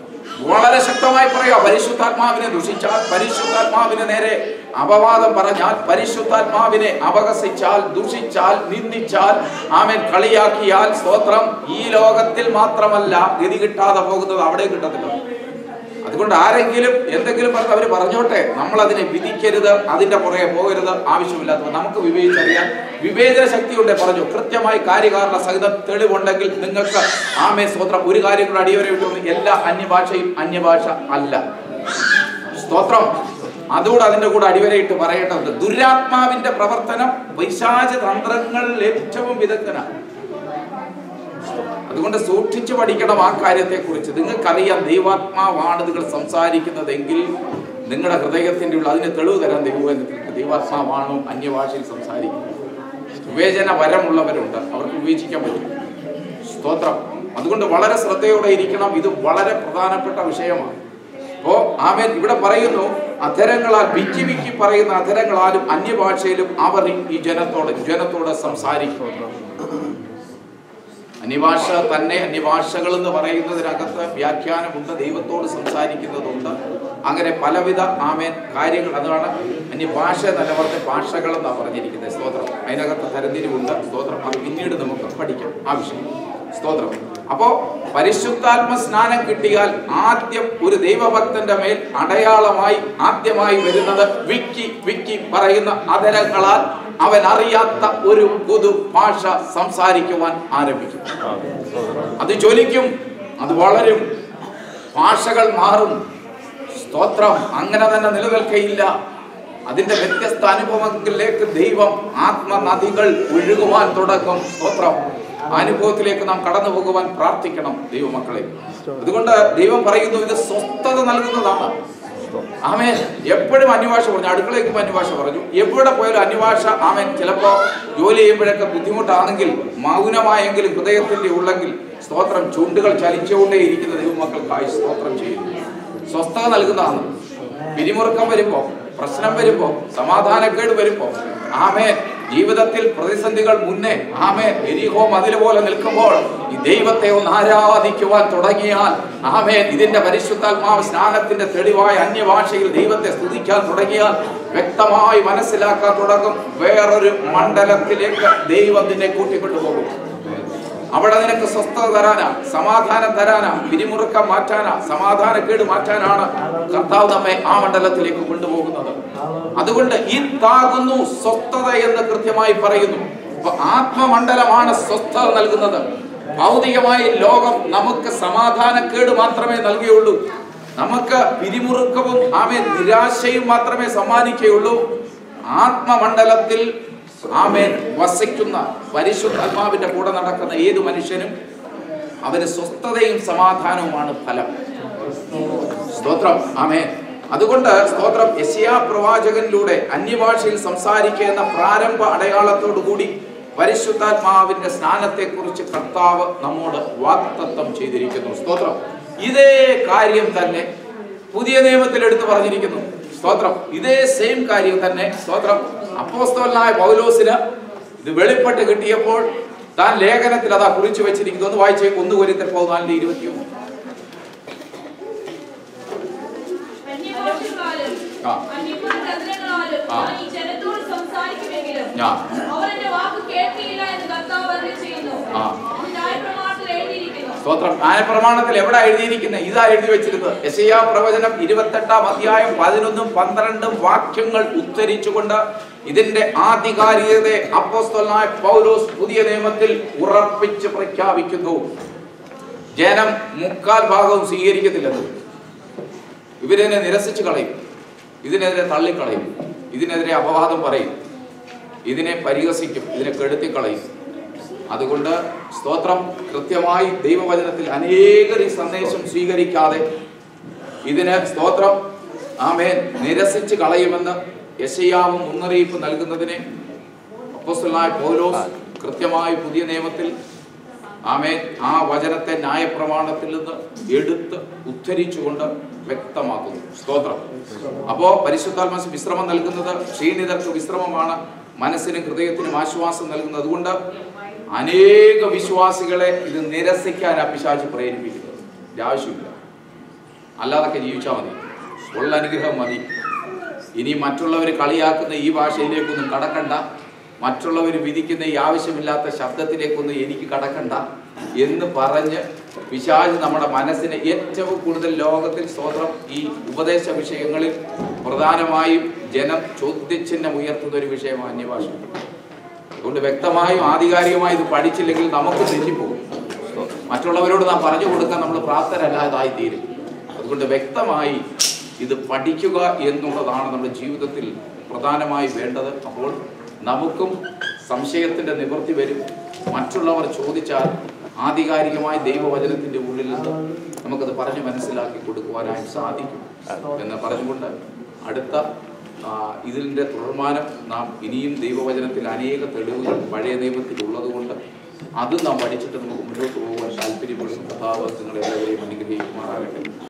വളരെ ശക്തമായി പറയുക പരിശുദ്ധാത്മാവിനെ ദുഷിച്ചാൽ പരിശുദ്ധാത്മാവിന് നേരെ അപവാദം പറഞ്ഞാൽ പരിശുദ്ധാത്മാവിനെ അപകസിച്ചാൽ ദുഷിച്ചാൽ നിന്ദിച്ചാൽ ആമൻ കളിയാക്കിയാൽ സ്തോത്രം ഈ ലോകത്തിൽ മാത്രമല്ല ഗതി കിട്ടാതെ പോകുന്നത് അവിടെ കിട്ടത്തില്ല അതുകൊണ്ട് ആരെങ്കിലും എന്തെങ്കിലും പറഞ്ഞ് അവർ പറഞ്ഞോട്ടെ നമ്മൾ അതിനെ വിധിക്കരുത് അതിന്റെ പുറകെ പോകരുത് ആവശ്യമില്ലാത്തവ നമുക്ക് വിവേചിച്ചറിയാൻ വിവേചന ശക്തിയുണ്ട് പറഞ്ഞു കൃത്യമായി കാര്യകാരണ സഹിതം തെളിവുണ്ടെങ്കിൽ നിങ്ങൾക്ക് ആമേ സ്തോത്രം ഒരു കാര്യം കൂടെ അടിയവരെ എല്ലാ അന്യഭാഷയും അന്യഭാഷ അല്ല സ്തോത്രം അതുകൂടെ അതിന്റെ കൂടെ അടിവരയിട്ട് പറയേണ്ടതുണ്ട് ദുരാത്മാവിന്റെ പ്രവർത്തനം പൈശാച തന്ത്രങ്ങളിൽ ഏറ്റവും വിദഗ്ധനാണ് അതുകൊണ്ട് സൂക്ഷിച്ചു പഠിക്കണം ആ കാര്യത്തെ കുറിച്ച് നിങ്ങൾക്കറിയാം ദൈവാത്മാവാണ് നിങ്ങൾ സംസാരിക്കുന്നതെങ്കിൽ നിങ്ങളുടെ ഹൃദയത്തിന്റെ ഉള്ള അതിന് തെളിവ് തരാൻ ദൈവത്തിന് ദൈവാത്മാവാണോ അന്യഭാഷയിൽ സംസാരിക്കുന്നത് വിവേചന വരമുള്ളവരുണ്ട് അവർക്ക് വിവേചിക്കാൻ പറ്റും സ്തോത്രം അതുകൊണ്ട് വളരെ ശ്രദ്ധയോടെ ഇരിക്കണം ഇത് വളരെ പ്രധാനപ്പെട്ട വിഷയമാണ് അപ്പോ ആമേൻ ഇവിടെ പറയുന്നു അധരങ്ങളാൽ വിക്കി വിക്കി പറയുന്ന അധരങ്ങളാലും അന്യഭാഷയിലും അവർ ഈ ജനത്തോട് ജനത്തോട് സംസാരിക്കുന്നു അന്യഭാഷ തന്നെ അന്യഭാഷകൾ എന്ന് പറയുന്നതിനകത്ത് വ്യാഖ്യാനമുണ്ട് ദൈവത്തോട് സംസാരിക്കുന്നതുണ്ട് അങ്ങനെ പലവിധ ആമേൻ കാര്യങ്ങൾ അതാണ് അന്യഭാഷ എന്നല്ല പറഞ്ഞ ഭാഷകൾ എന്നാണ് പറഞ്ഞിരിക്കുന്നത് സ്തോത്രം അതിനകത്ത് തരംതിരിവുണ്ട് സ്തോത്രം അത് പിന്നീട് നമുക്ക് പഠിക്കാം ആവശ്യം സ്തോത്രം അപ്പോ പരിശുദ്ധാത്മ സ്നാനം കിട്ടിയാൽ ആദ്യം ഒരു ദൈവഭക്തന്റെ മേൽ അടയാളമായി ആദ്യമായി വരുന്നത് വിക്കി വിക്കി പറയുന്ന അതരങ്ങളാൽ അവൻ അറിയാത്ത ഒരു പുതു ഭാഷ സംസാരിക്കുവാൻ ആരംഭിക്കും അത് ജ്വലിക്കും അത് വളരും ഭാഷകൾ മാറും സ്തോത്രം അങ്ങനെ തന്നെ നിലനിൽക്കയില്ല അതിന്റെ വ്യത്യസ്ത അനുഭവങ്ങളിലേക്ക് ദൈവം ആത്മനദികൾ ഒഴുകുവാൻ തുടങ്ങും സ്തോത്രം ആ അനുഭവത്തിലേക്ക് നാം കടന്നു പോകുവാൻ പ്രാർത്ഥിക്കണം ദൈവമക്കളെ അതുകൊണ്ട് ദൈവം പറയുന്നു ഇത് സ്വസ്ഥത നൽകുന്നതാണ് ആമേൻ എപ്പോഴും അന്യഭാഷ പറഞ്ഞു അടുക്കളയ്ക്ക് അന്യഭാഷ പറഞ്ഞു എവിടെ പോയാലും അന്യഭാഷ ആമേൻ ചിലപ്പോ ജോലി ചെയ്യുമ്പോഴൊക്കെ ബുദ്ധിമുട്ടാണെങ്കിൽ മൗനമായെങ്കിലും ഹൃദയത്തിന്റെ ഉള്ളെങ്കിൽ സ്തോത്രം ചുണ്ടുകൾ ചലിച്ചുകൊണ്ടേ ഇരിക്കുന്ന ദൈവമക്കൾക്കായി സ്തോത്രം ചെയ്യുന്നു സ്വസ്ഥത നൽകുന്നതാണ് പിരിമുറുക്കം വരുമ്പോ പ്രശ്നം വരുമ്പോ സമാധാനക്കേട് വരുമ്പോ ആമേൻ ജീവിതത്തിൽ പ്രതിസന്ധികൾ മുന്നേ ആമേൻ എരിഹോ മതിൽ പോലെ നിൽക്കുമ്പോൾ ഈ ദൈവത്തെ ഒന്ന് ആരാധിക്കുവാൻ തുടങ്ങിയാൽ ആമേൻ ഇതിന്റെ പരിശുദ്ധാത്മാവ് സ്നാനത്തിന്റെ തെളിവായ അന്യഭാഷയിൽ ദൈവത്തെ സ്തുതിക്കാൻ തുടങ്ങിയാൽ വ്യക്തമായി മനസ്സിലാക്കാൻ തുടങ്ങും വേറൊരു മണ്ഡലത്തിലേക്ക് ദൈവം നിന്നെ കൂട്ടിക്കൊണ്ടുപോകും അവിടെ നിനക്ക് സ്വസ്ഥത തരാനാ സമാധാനം തരാനാ പിരിമുറുക്കം മാറ്റാനാ സമാധാനക്കേട് മാറ്റാനാണ് കർത്താവ് നമ്മെ ആ മണ്ഡലത്തിലേക്ക് കൊണ്ടുപോകുന്നത് അതുകൊണ്ട് ഈ താകുന്നു സ്വസ്ഥത എന്ന് കൃത്യമായി പറയുന്നു അപ്പൊ ആത്മമണ്ഡലമാണ് സ്വസ്ഥത നൽകുന്നത് ഭൗതികമായി ലോകം നമുക്ക് സമാധാനക്കേട് മാത്രമേ നൽകുകയുള്ളൂ നമുക്ക് പിരിമുറുക്കവും ആമേ നിരാശയും മാത്രമേ സമ്മാനിക്കുകയുള്ളൂ ആത്മമണ്ഡലത്തിൽ ആമേൻ വസിക്കുന്ന പരിശുദ്ധാത്മാവിന്റെ കൂടെ നടക്കുന്ന ഏത് മനുഷ്യനും അവന് സ്വസ്ഥതയും സമാധാനവുമാണ് ഫലം സ്തോത്രം ആമേൻ അതുകൊണ്ട് സ്തോത്രം യശയാ പ്രവാചകനിലൂടെ അന്യഭാഷയിൽ സംസാരിക്കുക എന്ന പ്രാരംഭ അടയാളത്തോടു കൂടി പരിശുദ്ധാത്മാവിന്റെ സ്നാനത്തെക്കുറിച്ച് കർത്താവ് നമ്മോട് വാക്തത്വം ചെയ്തിരിക്കുന്നു സ്തോത്രം ഇതേ കാര്യം തന്നെ പുതിയ നിയമത്തിൽ എടുത്തു പറഞ്ഞിരിക്കുന്നു സ്തോത്രം ഇതേ സെയിം കാര്യം തന്നെ സ്തോത്രം അപ്പോസ്തലനായ പൗലോസിന് ഇത് വെളിപ്പെട്ട് കിട്ടിയപ്പോൾ താൻ ലേഖനത്തിൽ അതാ കുറിച്ചു വെച്ചിരിക്കുന്നു ഒന്ന് വായിച്ചേ ഒന്ന് കൊരിന്തർ പതിനാലിന്റെ ഇരുപത്തിയൊന്ന് അന്യഭാഷകളാലും ആ. അന്യഭാഷതന്ത്രങ്ങളാലും ആ. ഞാൻ ഈ ജനത്തോട് സംസാരിക്കുമെങ്കിലും ആ. അവർ എന്റെ വാക്ക് കേൾക്കില്ല എന്ന് കർത്താവ് അരുളി ചെയ്യുന്നു ആ. ഇത് ന്യായപ്രമാണത്തിൽ എഴുതിയിരിക്കുന്നു സ്തോത്രം ന്യായപ്രമാണത്തിൽ എവിടെ എഴുതിയിരിക്കുന്നത് ഇതാ എഴുതി വെച്ചിരുന്നത് യശയാ പ്രവചനം ഇരുപത്തെട്ടാം അധ്യായം പതിനൊന്നും പന്ത്രണ്ടും വാക്യങ്ങൾ ഉദ്ധരിച്ചുകൊണ്ട് ഇതിന്റെ ആധികാരികതയെ അപ്പോസ്തലനായ പൗലോസ് പുതിയ നിയമത്തിൽ ഉറപ്പിച്ച് പ്രഖ്യാപിക്കുന്നു ജനം മുക്കാൽ ഭാഗവും സ്വീകരിക്കത്തില്ലെന്ന് ഇവരിതിനെ നിരസിച്ച് കളയും ഇതിനെതിരെ തള്ളിക്കളയും ഇതിനെതിരെ അപവാദം പറയും ഇതിനെ പരിഹസിക്കും ഇതിനെ കെടുത്തി കളയും അതുകൊണ്ട് സ്തോത്രം കൃത്യമായി ദൈവവചനത്തിൽ അനേകർ ഈ സന്ദേശം സ്വീകരിക്കാതെ ഇതിന് സ്തോത്രം ആമേൻ നിരസിച്ച് കളയുമെന്ന് യശയാവും മുന്നറിയിപ്പ് നൽകുന്നതിനെ അപ്പോസ്തലനായ പൗലോസ് കൃത്യമായി പുതിയ നിയമത്തിൽ ആമേൻ ആ വചനത്തെ ന്യായപ്രമാണത്തിൽ നിന്ന് എടുത്ത് ഉദ്ധരിച്ചുകൊണ്ട് വ്യക്തമാക്കുന്നു സ്തോത്രം അപ്പോ പരിശുദ്ധാത്മ വിശ്രമം നൽകുന്നത് ക്ഷീണിതർക്ക് വിശ്രമമാണ് മനസ്സിനും ഹൃദയത്തിനും ആശ്വാസം നൽകുന്നത് അതുകൊണ്ട് അനേക വിശ്വാസികളെ ഇത് നിരസിക്കാൻ അപിശാചി പ്രേരിപ്പിക്കുന്നത് ഇത് ആവശ്യമില്ല അല്ലാതൊക്കെ ജീവിച്ചാൽ മതി ഉള്ള അനുഗ്രഹം മതി ഇനി മറ്റുള്ളവർ കളിയാക്കുന്ന ഈ ഭാഷയിലേക്കൊന്നും കടക്കണ്ട മറ്റുള്ളവർ വിധിക്കുന്ന ഈ ആവശ്യമില്ലാത്ത ശബ്ദത്തിലേക്കൊന്നും എനിക്ക് കടക്കണ്ട എന്ന് പറഞ്ഞ് പിശാജ് നമ്മുടെ മനസ്സിനെ ഏറ്റവും കൂടുതൽ ലോകത്തിൽ സ്വതന്ത്രം ഈ ഉപദേശ വിഷയങ്ങളിൽ പ്രധാനമായും ജനം ചോദ്യചിഹ്നം ഉയർത്തുന്ന ഒരു വിഷയമാണ് അന്യഭാഷ അതുകൊണ്ട് വ്യക്തമായും ആധികാരികമായി ഇത് പഠിച്ചില്ലെങ്കിൽ നമുക്ക് തെറ്റിപ്പോകും മറ്റുള്ളവരോട് നാം പറഞ്ഞു കൊടുക്കാൻ നമ്മൾ പ്രാപ്തരല്ലാതായി തീരും അതുകൊണ്ട് വ്യക്തമായി ഇത് പഠിക്കുക എന്നുള്ളതാണ് നമ്മുടെ ജീവിതത്തിൽ പ്രധാനമായി വേണ്ടത് അപ്പോൾ നമുക്കും സംശയത്തിൻ്റെ നിവൃത്തി വരും മറ്റുള്ളവർ ചോദിച്ചാൽ ആധികാരികമായ ദൈവവചനത്തിൻ്റെ ഉള്ളിൽ നിന്ന് നമുക്കത് പറഞ്ഞ് മനസ്സിലാക്കി കൊടുക്കുവാനായി സാധിക്കും എന്ന് പറഞ്ഞുകൊണ്ട് അടുത്ത ആ, ഇതിൻ്റെ തുടർമാനം നാം ഇനിയും ദൈവവചനത്തിൽ അനേക തെളിവുകൾ പഴയ നിയമത്തിൽ ഉള്ളതുകൊണ്ട് അത് നാം പഠിച്ചിട്ട് നമുക്ക് മുന്നോട്ട് പോകാൻ താല്പര്യപ്പെടുന്ന കഥാപാത്രങ്ങളെ എല്ലാവരെയും അനുഗ്രഹിക്കുമാറാകട്ടെ